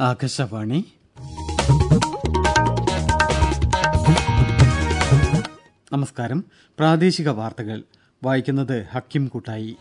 ആകാശവാണി നമസ്കാരം പ്രാദേശിക വാർത്തകൾ വായിക്കുന്നത് ഹക്കിം കൂട്ടായി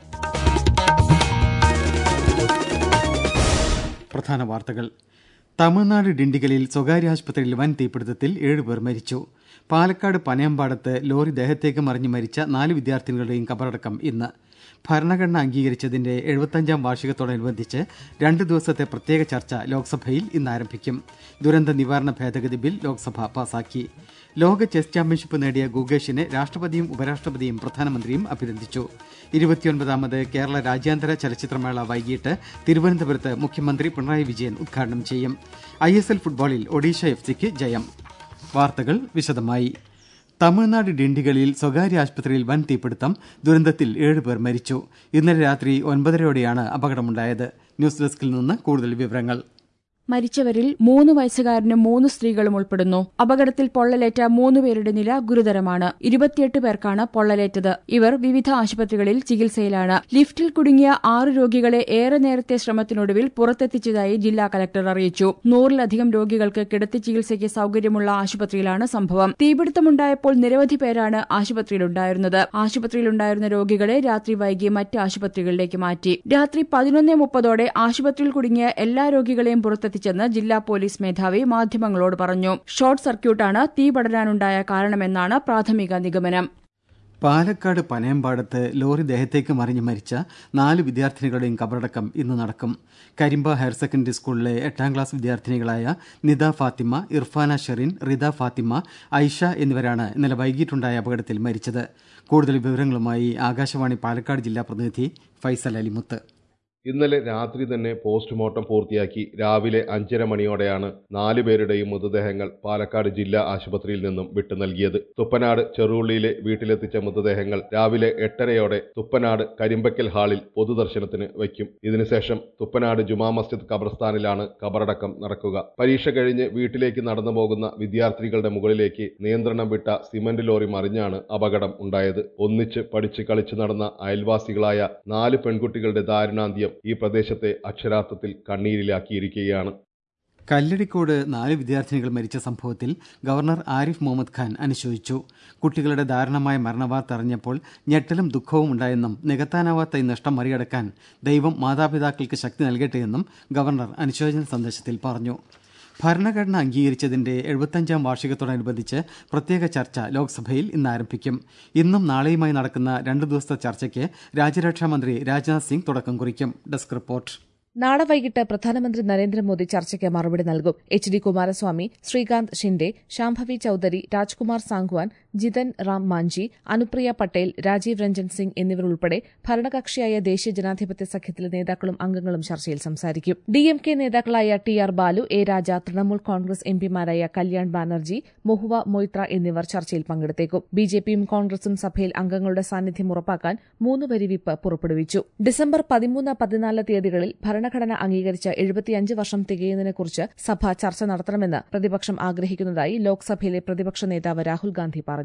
പ്രധാന വാർത്തകൾ തമിഴ്നാട് ഡിണ്ടിഗലിൽ സ്വകാര്യ ആശുപത്രിയിൽ വൻ തീപിടുത്തത്തിൽ ഏഴുപേർ മരിച്ചു പാലക്കാട് പനയമ്പാടത്ത് ലോറി ദേഹത്തേക്ക് മറിഞ്ഞ് മരിച്ച നാല് വിദ്യാർത്ഥിനികളുടെയും കബറടക്കം ഇന്ന് ഭരണഘടന അംഗീകരിച്ചതിന്റെ എഴുപത്തഞ്ചാം വാർഷികത്തോടനുബന്ധിച്ച് രണ്ട് ദിവസത്തെ പ്രത്യേക ചർച്ച ലോക്സഭയിൽ ഇന്ന് ആരംഭിക്കും ദുരന്ത നിവാരണ ഭേദഗതി ബിൽ ലോക്സഭ പാസാക്കി ലോക ചെസ് ചാമ്പ്യൻഷിപ്പ് നേടിയ ഗുഗേഷിനെ രാഷ്ട്രപതിയും ഉപരാഷ്ട്രപതിയും പ്രധാനമന്ത്രിയും അഭിനന്ദിച്ചു ഇരുപത്തിയൊൻപതാമത് കേരള രാജ്യാന്തര ചലച്ചിത്രമേള വൈകിട്ട് തിരുവനന്തപുരത്ത് മുഖ്യമന്ത്രി പിണറായി വിജയൻ ഉദ്ഘാടനം ചെയ്യും ഐ എസ് എൽ ഫുട്ബോളിൽ ഒഡീഷ എഫ് സിക്ക് ജയം വാർത്തകൾ വിശദമായി തമിഴ്നാട് ഡിണ്ടിഗലിൽ സ്വകാര്യ ആശുപത്രിയിൽ വൻ തീപിടുത്തം ദുരന്തത്തിൽ ഏഴുപേർ മരിച്ചു ഇന്നലെ രാത്രി ഒൻപതരയോടെയാണ് അപകടമുണ്ടായത് ന്യൂസ് ഡെസ്കിൽ നിന്ന് കൂടുതൽ വിവരങ്ങൾ മരിച്ചവരിൽ മൂന്ന് വയസ്സുകാരനും മൂന്ന് സ്ത്രീകളും ഉൾപ്പെടുന്നു അപകടത്തിൽ പൊള്ളലേറ്റ മൂന്നുപേരുടെ നില ഗുരുതരമാണ് ഇരുപത്തിയെട്ട് പേർക്കാണ് പൊള്ളലേറ്റത് ഇവർ വിവിധ ആശുപത്രികളിൽ ചികിത്സയിലാണ് ലിഫ്റ്റിൽ കുടുങ്ങിയ ആറ് രോഗികളെ ഏറെ നേരത്തെ ശ്രമത്തിനൊടുവിൽ പുറത്തെത്തിച്ചതായി ജില്ലാ കലക്ടർ അറിയിച്ചു നൂറിലധികം രോഗികൾക്ക് കിടത്തി ചികിത്സയ്ക്ക് സൌകര്യമുള്ള ആശുപത്രിയിലാണ് സംഭവം തീപിടുത്തമുണ്ടായപ്പോൾ നിരവധി പേരാണ് ആശുപത്രിയിലുണ്ടായിരുന്നത് ആശുപത്രിയിലുണ്ടായിരുന്ന രോഗികളെ രാത്രി വൈകി മറ്റ് ആശുപത്രികളിലേക്ക് മാറ്റി രാത്രി പതിനൊന്ന് മുപ്പതോടെ ആശുപത്രിയിൽ കുടുങ്ങിയ എല്ലാ രോഗികളെയും പുറത്തെത്തിച്ചെന്ന് ജില്ലാ പോലീസ് മേധാവി മാധ്യമങ്ങളോട് പറഞ്ഞു ഷോർട്ട് സർക്യൂട്ടാണ് തീ പടരാനുണ്ടായ കാരണമെന്നാണ് പ്രാഥമിക നിഗമനം പാലക്കാട് പനയമ്പാടത്ത് ലോറി ദേഹത്തേക്ക് മറിഞ്ഞ് മരിച്ച നാല് വിദ്യാർത്ഥിനികളുടെയും കബറടക്കം ഇന്ന് നടക്കും കരിമ്പ ഹയർ സെക്കൻഡറി സ്കൂളിലെ എട്ടാം ക്ലാസ് വിദ്യാർത്ഥിനികളായ നിദ ഫാത്തിമ ഇർഫാന ഷെറിൻ റിദ ഫാത്തിമ ഐഷ എന്നിവരാണ് ഇന്നലെ വൈകിട്ടുണ്ടായ അപകടത്തിൽ മരിച്ചത് കൂടുതൽ വിവരങ്ങളുമായി ആകാശവാണി പാലക്കാട് ജില്ലാ പ്രതിനിധി ഫൈസൽ അലിമുത്ത് ഇന്നലെ രാത്രി തന്നെ പോസ്റ്റ്മോർട്ടം പൂർത്തിയാക്കി രാവിലെ അഞ്ചര മണിയോടെയാണ് നാലുപേരുടെയും മൃതദേഹങ്ങൾ പാലക്കാട് ജില്ലാ ആശുപത്രിയിൽ നിന്നും വിട്ടു നൽകിയത് തുപ്പനാട് ചെറുള്ളിയിലെ വീട്ടിലെത്തിച്ച മൃതദേഹങ്ങൾ രാവിലെ എട്ടരയോടെ തുപ്പനാട് കരിമ്പക്കൽ ഹാളിൽ പൊതുദർശനത്തിന് വയ്ക്കും ഇതിനുശേഷം തുപ്പനാട് ജുമാ മസ്ജിദ് ഖബർസ്ഥാനിലാണ് കബറടക്കം നടക്കുക പരീക്ഷ കഴിഞ്ഞ് വീട്ടിലേക്ക് നടന്നു പോകുന്ന വിദ്യാർത്ഥികളുടെ മുകളിലേക്ക് നിയന്ത്രണം വിട്ട സിമന്റ് ലോറി മറിഞ്ഞാണ് അപകടം ഉണ്ടായത് ഒന്നിച്ച് പഠിച്ച് കളിച്ചു നടന്ന അയൽവാസികളായ നാല് പെൺകുട്ടികളുടെ ദാരുണാന്ത്യം ഈ പ്രദേശത്തെ അക്ഷരാർത്ഥത്തിൽ കണ്ണീരിലാക്കിയിരിക്കുകയാണ് കല്ലടിക്കോട് നാല് വിദ്യാർത്ഥിനികൾ മരിച്ച സംഭവത്തിൽ ഗവർണർ ആരിഫ് മുഹമ്മദ് ഖാൻ അനുശോചിച്ചു കുട്ടികളുടെ ദാരുണമായ മരണവാർത്ത അറിഞ്ഞപ്പോൾ ഞെട്ടലും ദുഃഖവും ഉണ്ടായെന്നും നികത്താനാവാത്ത ഈ നഷ്ടം മറികടക്കാൻ ദൈവം മാതാപിതാക്കൾക്ക് ശക്തി നൽകട്ടെയെന്നും ഗവർണർ അനുശോചന സന്ദേശത്തിൽ പറഞ്ഞു ഭരണഘടന അംഗീകരിച്ചതിന്റെ എഴുപത്തഞ്ചാം വാർഷികത്തോടനുബന്ധിച്ച് പ്രത്യേക ചർച്ച ലോക്സഭയിൽ ഇന്ന് ആരംഭിക്കും ഇന്നും നാളെയുമായി നടക്കുന്ന രണ്ടു ദിവസത്തെ ചർച്ചയ്ക്ക് രാജ്യരക്ഷാമന്ത്രി രാജ്നാഥ് സിംഗ് തുടക്കം കുറിക്കും ഡെസ്ക് റിപ്പോർട്ട് നാളെ വൈകിട്ട് പ്രധാനമന്ത്രി നരേന്ദ്രമോദി ചർച്ചയ്ക്ക് മറുപടി നൽകും എച്ച് ഡി കുമാരസ്വാമി ശ്രീകാന്ത് ഷിൻഡെ ശാംഭവി ചൌധരി രാജ്കുമാർ സാങ്വാൻ ജിതൻ റാം മാഞ്ചി അനുപ്രിയ പട്ടേൽ രാജീവ് രഞ്ജൻ സിംഗ് എന്നിവർ ഉൾപ്പെടെ ഭരണകക്ഷിയായ ദേശീയ ജനാധിപത്യ സഖ്യത്തിലെ നേതാക്കളും അംഗങ്ങളും ചർച്ചയിൽ സംസാരിക്കും ഡി എം കെ നേതാക്കളായ T R Baalu A Raja Trinamool Congress എംപിമാരായ കല്യാൺ ബാനർജി മൊഹുവ മൊയ്ത്ര എന്നിവർ ചർച്ചയിൽ പങ്കെടുത്തേക്കും ബി ജെ പിയും കോൺഗ്രസും സഭയിൽ അംഗങ്ങളുടെ സാന്നിധ്യം ഉറപ്പാക്കാൻ മൂന്ന് വരി വിപ്പ് പുറപ്പെടുവിച്ചു ഡിസംബർ പതിമൂന്ന് പതിനാല് തീയതികളിൽ ഭരണഘടന അംഗീകരിച്ച എഴുപത്തിയഞ്ച് വർഷം തികയുന്നതിനെക്കുറിച്ച് സഭ ചർച്ച നടത്തണമെന്ന് പ്രതിപക്ഷം ആഗ്രഹിക്കുന്നതായി ലോക്സഭയിലെ പ്രതിപക്ഷ നേതാവ് രാഹുൽ ഗാന്ധി പറഞ്ഞു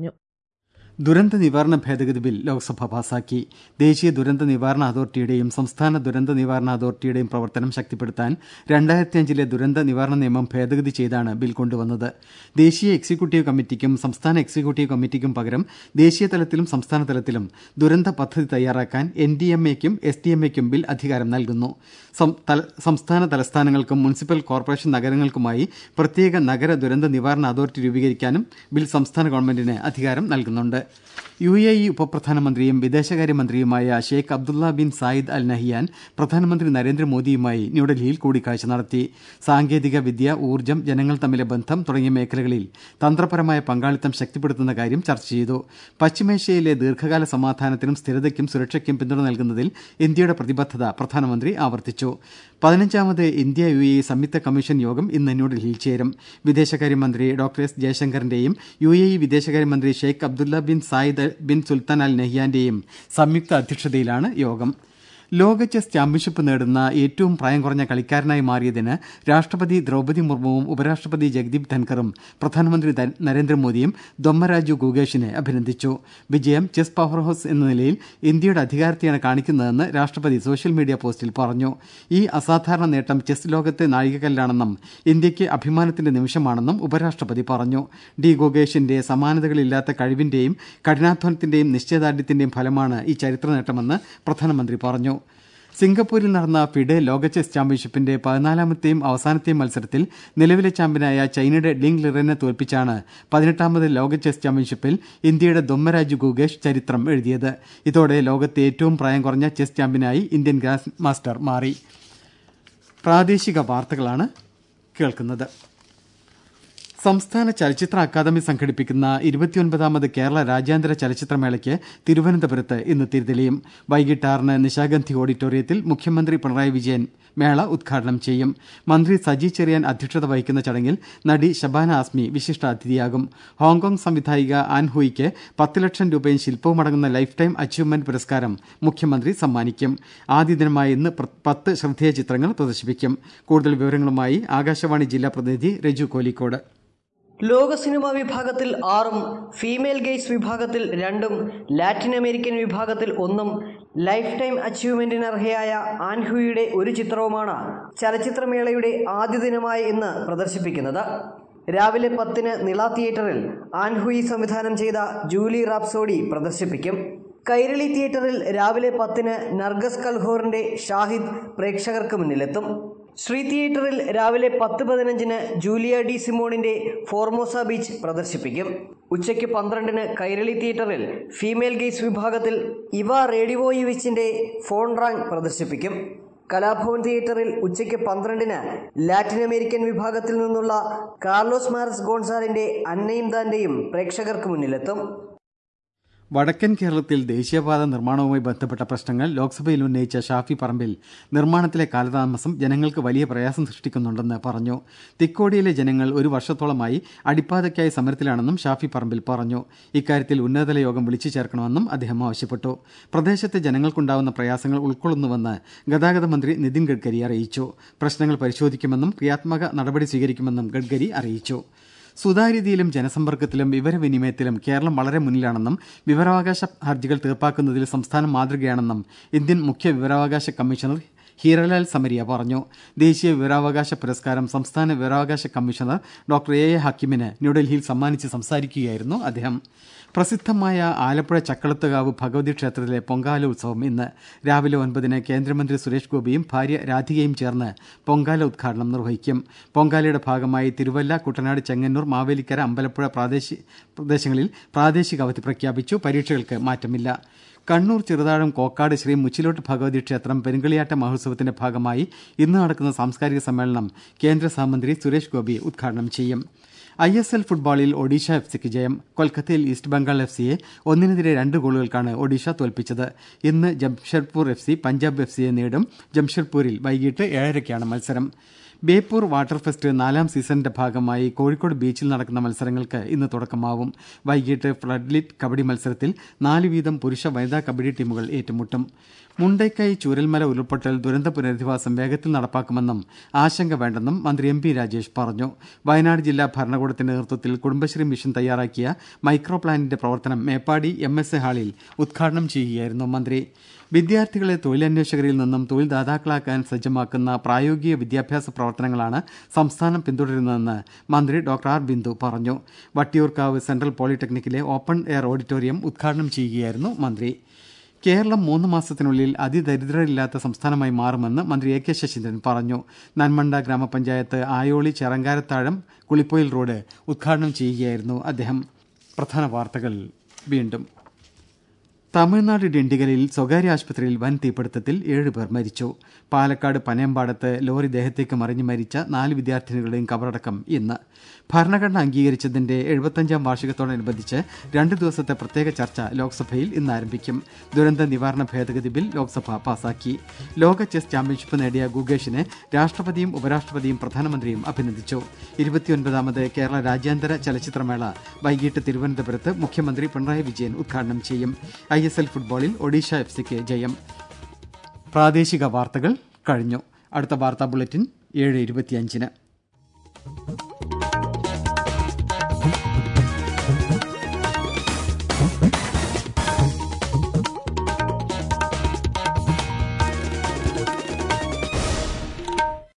ദുരന്ത നിവാരണ ഭേദഗതി ബിൽ ലോക്സഭ പാസാക്കി ദേശീയ ദുരന്ത നിവാരണ അതോറിറ്റിയുടെയും സംസ്ഥാന ദുരന്ത നിവാരണ അതോറിറ്റിയുടെയും പ്രവർത്തനം ശക്തിപ്പെടുത്താൻ രണ്ടായിരത്തിയഞ്ചിലെ ദുരന്ത നിവാരണ നിയമം ഭേദഗതി ചെയ്താണ് ബിൽ കൊണ്ടുവന്നത് ദേശീയ എക്സിക്യൂട്ടീവ് കമ്മിറ്റിക്കും സംസ്ഥാന എക്സിക്യൂട്ടീവ് കമ്മിറ്റിക്കും പകരം ദേശീയ തലത്തിലും സംസ്ഥാന തലത്തിലും ദുരന്ത പദ്ധതി തയ്യാറാക്കാൻ എൻ ഡി എം എക്കും എസ് ഡി എം എക്കും ബിൽ അധികാരം നൽകുന്നു സംസ്ഥാന തലസ്ഥാനങ്ങൾക്കും മുനിസിപ്പൽ കോർപ്പറേഷൻ നഗരങ്ങൾക്കുമായി പ്രത്യേക നഗര ദുരന്ത നിവാരണ അതോറിറ്റി രൂപീകരിക്കാനും ബിൽ സംസ്ഥാന ഗവൺമെന്റിന് അധികാരം നൽകുന്നുണ്ട് യു എ ഇ ഉപപ്രധാനമന്ത്രിയും വിദേശകാര്യമന്ത്രിയുമായ Sheikh Abdullah bin Zayed Al Nahyan പ്രധാനമന്ത്രി നരേന്ദ്രമോദിയുമായി ന്യൂഡൽഹിയിൽ കൂടിക്കാഴ്ച നടത്തി സാങ്കേതിക വിദ്യ ഊർജ്ജം ജനങ്ങൾ തമ്മിലെ ബന്ധം തുടങ്ങിയ മേഖലകളിൽ തന്ത്രപരമായ പങ്കാളിത്തം ശക്തിപ്പെടുത്തുന്ന കാര്യം ചർച്ച ചെയ്തു പശ്ചിമേഷ്യയിലെ ദീർഘകാല സമാധാനത്തിനും സ്ഥിരതയ്ക്കും സുരക്ഷയ്ക്കും പിന്തുണ നൽകുന്നതിൽ ഇന്ത്യയുടെ പ്രതിബദ്ധത പ്രധാനമന്ത്രി ആവർത്തിച്ചു പതിനഞ്ചാമത് ഇന്ത്യ യു എ സംയുക്ത കമ്മീഷൻ യോഗം ഇന്ന് ന്യൂഡൽഹിയിൽ ചേരും വിദേശകാര്യമന്ത്രി ഡോക്ടർ എസ് ജയശങ്കറിന്റെയും യു എ ഇ വിദേശകാര്യമന്ത്രി Sheikh Abdullah bin Zayed bin Sultan Al നഹിയാന്റെയും സംയുക്ത അധ്യക്ഷതയിലാണ് യോഗം ലോക ചെസ് ചാമ്പ്യൻഷിപ്പ് നേടുന്ന ഏറ്റവും പ്രായം കുറഞ്ഞ കളിക്കാരനായി മാറിയതിന് രാഷ്ട്രപതി ദ്രൌപതി മുർമുവും ഉപരാഷ്ട്രപതി ജഗദീപ് ധൻഖറും പ്രധാനമന്ത്രി നരേന്ദ്രമോദിയും ദൊമ്മരാജു ഗുഗേഷിനെ അഭിനന്ദിച്ചു വിജയം ചെസ് പവർ ഹൌസ് എന്ന നിലയിൽ ഇന്ത്യയുടെ അധികാരത്തെയാണ് കാണിക്കുന്നതെന്ന് രാഷ്ട്രപതി സോഷ്യൽ മീഡിയ പോസ്റ്റിൽ പറഞ്ഞു ഈ അസാധാരണ നേട്ടം ചെസ് ലോകത്തെ നാഴികക്കല്ലാണെന്നും ഇന്ത്യയ്ക്ക് അഭിമാനത്തിന്റെ നിമിഷമാണെന്നും ഉപരാഷ്ട്രപതി പറഞ്ഞു ഡി ഗുഗേഷിന്റെ സമാനതകളില്ലാത്ത കഴിവിന്റെയും കഠിനാധ്വാനത്തിന്റെയും നിശ്ചയദാർഢ്യത്തിന്റെയും ഫലമാണ് ഈ ചരിത്ര നേട്ടമെന്ന് പ്രധാനമന്ത്രി പറഞ്ഞു സിംഗപ്പൂരിൽ നടന്ന ഫിഡെ ലോക ചെസ് ചാമ്പ്യൻഷിപ്പിന്റെ പതിനാലാമത്തെയും അവസാനത്തെയും മത്സരത്തിൽ നിലവിലെ ചാമ്പ്യനായ ചൈനയുടെ ഡിങ് ലിറനെ തോൽപ്പിച്ചാണ് പതിനെട്ടാമത് ലോക ചെസ് ചാമ്പ്യൻഷിപ്പിൽ ഇന്ത്യയുടെ ദൊമ്മരാജു ഗുഗേഷ് ചരിത്രം എഴുതിയത് ഇതോടെ ലോകത്തെ ഏറ്റവും പ്രായം കുറഞ്ഞ ചെസ് ചാമ്പ്യനായി ഇന്ത്യൻ ഗ്രാൻഡ് മാസ്റ്റർ മാറി പ്രാദേശിക വാർത്തകളാണ് കേൾക്കുന്നത് സംസ്ഥാന ചലച്ചിത്ര അക്കാദമി സംഘടിപ്പിക്കുന്ന ഇരുപത്തിയൊൻപതാമത് കേരള രാജ്യാന്തര ചലച്ചിത്രമേളയ്ക്ക് തിരുവനന്തപുരത്ത് ഇന്ന് തിരിതെളിയും വൈകിട്ട് ആറിന് നിശാഗന്ധി ഓഡിറ്റോറിയത്തിൽ മുഖ്യമന്ത്രി പിണറായി വിജയൻ മേള ഉദ്ഘാടനം ചെയ്യും മന്ത്രി സജി ചെറിയാൻ അധ്യക്ഷത വഹിക്കുന്ന ചടങ്ങിൽ നടി ശബാന ആസ്മി വിശിഷ്ട അതിഥിയാകും ഹോങ്കോങ് സംവിധായിക ആൻ ഹുയിക്ക് പത്ത് ലക്ഷം രൂപയും ശില്പവും അടങ്ങുന്ന ലൈഫ് ടൈം അച്ചീവ്മെന്റ് പുരസ്കാരം മുഖ്യമന്ത്രി സമ്മാനിക്കും ആദ്യ ദിനമായ ഇന്ന് പത്ത് ശ്രദ്ധേയ ചിത്രങ്ങൾ പ്രദർശിപ്പിക്കും കൂടുതൽ വിവരങ്ങളുമായി ആകാശവാണി ജില്ലാ പ്രതിനിധി രജു കോലിക്കോട് ലോക സിനിമാ വിഭാഗത്തിൽ ആറും ഫീമെയിൽ ഗെയ്സ് വിഭാഗത്തിൽ രണ്ടും ലാറ്റിൻ അമേരിക്കൻ വിഭാഗത്തിൽ ഒന്നും ലൈഫ് ടൈം അച്ചീവ്മെന്റിന് അർഹയായ ആൻഹുയുടെ ഒരു ചിത്രവുമാണ് ചലച്ചിത്രമേളയുടെ ആദ്യ ദിനമായ ഇന്ന് പ്രദർശിപ്പിക്കുന്നത് രാവിലെ പത്തിന് നിള തിയേറ്ററിൽ ആൻഹുയി സംവിധാനം ചെയ്ത ജൂലി റാപ്സോഡി പ്രദർശിപ്പിക്കും കൈരളി തിയേറ്ററിൽ രാവിലെ പത്തിന് നർഗസ് കൽഹോറിന്റെ ഷാഹിദ് പ്രേക്ഷകർക്ക് മുന്നിലെത്തും ശ്രീ തിയേറ്ററിൽ രാവിലെ പത്ത് പതിനഞ്ചിന് ജൂലിയ ഡി സിമോണിന്റെ ഫോർമോസ ബീച്ച് പ്രദർശിപ്പിക്കും ഉച്ചയ്ക്ക് പന്ത്രണ്ടിന് കൈരളി തിയേറ്ററിൽ ഫീമെയിൽ ഗെയ്സ് വിഭാഗത്തിൽ ഇവ റേഡിവോയിവിച്ചിന്റെ ഫോൺ റാങ്ക് പ്രദർശിപ്പിക്കും കലാഭവൻ തിയേറ്ററിൽ ഉച്ചയ്ക്ക് പന്ത്രണ്ടിന് ലാറ്റിൻ അമേരിക്കൻ വിഭാഗത്തിൽ നിന്നുള്ള കാർലോസ് മാരസ് ഗോൺസാലിന്റെ അന്നയും താന്റെയും പ്രേക്ഷകർക്ക് മുന്നിലെത്തും വടക്കൻ കേരളത്തിൽ ദേശീയപാത നിർമ്മാണവുമായി ബന്ധപ്പെട്ട പ്രശ്നങ്ങൾ ലോക്സഭയിൽ ഉന്നയിച്ച ഷാഫി പറമ്പിൽ നിർമ്മാണത്തിലെ കാലതാമസം ജനങ്ങൾക്ക് വലിയ പ്രയാസം സൃഷ്ടിക്കുന്നുണ്ടെന്ന് പറഞ്ഞു തിക്കോടിയിലെ ജനങ്ങൾ ഒരു വർഷത്തോളമായി അടിപ്പാതയ്ക്കായി സമരത്തിലാണെന്നും ഷാഫി പറമ്പിൽ പറഞ്ഞു ഇക്കാര്യത്തിൽ ഉന്നതതല യോഗം വിളിച്ചു ചേർക്കണമെന്നും അദ്ദേഹം ആവശ്യപ്പെട്ടു പ്രദേശത്തെ ജനങ്ങൾക്കുണ്ടാവുന്ന പ്രയാസങ്ങൾ ഉൾക്കൊള്ളുന്നുവെന്ന് ഗതാഗത മന്ത്രി നിതിൻ ഗഡ്കരി അറിയിച്ചു പ്രശ്നങ്ങൾ പരിശോധിക്കുമെന്നും ക്രിയാത്മക നടപടി സ്വീകരിക്കുമെന്നും ഗഡ്കരി അറിയിച്ചു സുതാര്യതയിലും ജനസമ്പർക്കത്തിലും വിവരവിനിമയത്തിലും കേരളം വളരെ മുന്നിലാണെന്നും വിവരാവകാശ ഹർജികൾ തീർപ്പാക്കുന്നതിൽ സംസ്ഥാനം മാതൃകയാണെന്നും ഇന്ത്യൻ മുഖ്യ വിവരാവകാശ കമ്മീഷണർ ഹീരലാൽ സമരിയ പറഞ്ഞു ദേശീയ വിവരാവകാശ പുരസ്കാരം സംസ്ഥാന വിവരാവകാശ കമ്മീഷണർ ഡോക്ടർ എ എ ഹക്കിമിന് ന്യൂഡൽഹിയിൽ സമ്മാനിച്ച് സംസാരിക്കുകയായിരുന്നു അദ്ദേഹം പ്രസിദ്ധമായ ആലപ്പുഴ ചക്കളത്തുകാവ് ഭഗവതി ക്ഷേത്രത്തിലെ പൊങ്കാല ഉത്സവം ഇന്ന് രാവിലെ ഒൻപതിന് കേന്ദ്രമന്ത്രി സുരേഷ് ഗോപിയും ഭാര്യ രാധികയും ചേർന്ന് പൊങ്കാല ഉദ്ഘാടനം നിർവഹിക്കും പൊങ്കാലയുടെ ഭാഗമായി തിരുവല്ല കുട്ടനാട് ചെങ്ങന്നൂർ മാവേലിക്കര അമ്പലപ്പുഴ പ്രാദേശിക പ്രദേശങ്ങളിൽ പ്രാദേശിക അവധി പ്രഖ്യാപിച്ചു പരീക്ഷകൾക്ക് മാറ്റമില്ല കണ്ണൂർ ചെറുതാഴം കോക്കാട് ശ്രീ മുച്ചിലോട്ട് ഭഗവതി ക്ഷേത്രം പെരുങ്കളിയാട്ട മഹോത്സവത്തിന്റെ ഭാഗമായി ഇന്ന് നടക്കുന്ന സാംസ്കാരിക സമ്മേളനം കേന്ദ്ര സഹമന്ത്രി സുരേഷ് ഗോപി ഉദ്ഘാടനം ചെയ്യും ഐ എസ് എൽ ഫുട്ബോളിൽ ഒഡീഷ എഫ് സിക്ക് ജയം കൊൽക്കത്തയിൽ ഈസ്റ്റ് ബംഗാൾ എഫ് സിയെ ഒന്നിനെതിരെ രണ്ട് ഗോളുകൾക്കാണ് ഒഡീഷ തോൽപ്പിച്ചത് ഇന്ന് Jamshedpur F C Punjab F സിയെ നേടും ജംഷഡ്പൂരിൽ വൈകിട്ട് ഏഴരയ്ക്കാണ് മത്സരം ബേപ്പൂർ വാട്ടർ ഫെസ്റ്റ് നാലാം സീസണിന്റെ ഭാഗമായി കോഴിക്കോട് ബീച്ചിൽ നടക്കുന്ന മത്സരങ്ങൾക്ക് ഇന്ന് തുടക്കമാവും വൈകിട്ട് ഫ്ലഡ്ലിറ്റ് കബഡി മത്സരത്തിൽ നാല് വീതം പുരുഷ വനിതാ കബഡി ടീമുകൾ ഏറ്റുമുട്ടും മുണ്ടൈക്കൈ ചൂരൽമല ഉരുൾപൊട്ടൽ ദുരന്ത പുനരധിവാസം വേഗത്തിൽ നടപ്പാക്കുമെന്നും ആശങ്ക വേണ്ടെന്നും മന്ത്രി എം പി രാജേഷ് പറഞ്ഞു വയനാട് ജില്ലാ ഭരണകൂടത്തിന്റെ നേതൃത്വത്തിൽ കുടുംബശ്രീ മിഷൻ തയ്യാറാക്കിയ മൈക്രോ പ്ലാനിന്റെ പ്രവർത്തനം മേപ്പാടി എം എസ് എ ഹാളിൽ ഉദ്ഘാടനം ചെയ്യുകയായിരുന്നു മന്ത്രി വിദ്യാർത്ഥികളെ തൊഴിലന്വേഷകരിൽ നിന്നും തൊഴിൽ ദാതാക്കളാക്കാൻ സജ്ജമാക്കുന്ന പ്രായോഗിക വിദ്യാഭ്യാസ പ്രവർത്തനങ്ങളാണ് സംസ്ഥാനം പിന്തുടരുന്നതെന്ന് മന്ത്രി ഡോക്ടർ ആർ ബിന്ദു പറഞ്ഞു വട്ടിയൂർക്കാവ് സെൻട്രൽ പോളിടെക്നിക്കിലെ ഓപ്പൺ എയർ ഓഡിറ്റോറിയം ഉദ്ഘാടനം ചെയ്യുകയായിരുന്നു മന്ത്രി കേരളം മൂന്ന് മാസത്തിനുള്ളിൽ അതിദരിദ്രരില്ലാത്ത സംസ്ഥാനമായി മാറുമെന്ന് മന്ത്രി എ കെ ശശീന്ദ്രൻ പറഞ്ഞു നന്മണ്ട ഗ്രാമപഞ്ചായത്ത് ആയോളി ചെറങ്കാരത്താഴം കുളിപ്പൊയിൽ റോഡ് ഉദ്ഘാടനം ചെയ്യുകയായിരുന്നു അദ്ദേഹം പ്രധാന വാർത്തകൾ വീണ്ടും തമിഴ്നാട് ഡിണ്ടിഗലിൽ സ്വകാര്യ ആശുപത്രിയിൽ വൻ തീപിടുത്തത്തിൽ ഏഴുപേർ മരിച്ചു പാലക്കാട് പനയമ്പാടത്ത് ലോറി ദേഹത്തേക്ക് മറിഞ്ഞു മരിച്ച നാല് വിദ്യാർത്ഥിനികളുടെയും കബറടക്കം ഇന്ന് ഭരണഘടന അംഗീകരിച്ചതിന്റെ എഴുപത്തഞ്ചാം വാർഷികത്തോടനുബന്ധിച്ച് രണ്ട് ദിവസത്തെ പ്രത്യേക ചർച്ച ലോക്സഭയിൽ ഇന്ന് ആരംഭിക്കും ദുരന്ത നിവാരണ ഭേദഗതി ബിൽ ലോക്സഭ പാസാക്കി ലോക ചെസ് ചാമ്പ്യൻഷിപ്പ് നേടിയ ഗുഗേഷിനെ രാഷ്ട്രപതിയും ഉപരാഷ്ട്രപതിയും പ്രധാനമന്ത്രിയും അഭിനന്ദിച്ചു ഇരുപത്തിയൊൻപതാമത് കേരള രാജ്യാന്തര ചലച്ചിത്രമേള വൈകിട്ട് തിരുവനന്തപുരത്ത് മുഖ്യമന്ത്രി പിണറായി വിജയൻ ഉദ്ഘാടനം ചെയ്യും ഐ എസ് എൽ ഫുട്ബോളിൽ ഒഡീഷ എഫ് സിക്ക് ജയം പ്രാദേശിക വാർത്തകൾ കഴിഞ്ഞു അടുത്ത വാർത്താ ബുള്ളറ്റിൻ ഏഴ് ഇരുപത്തിയഞ്ചിന്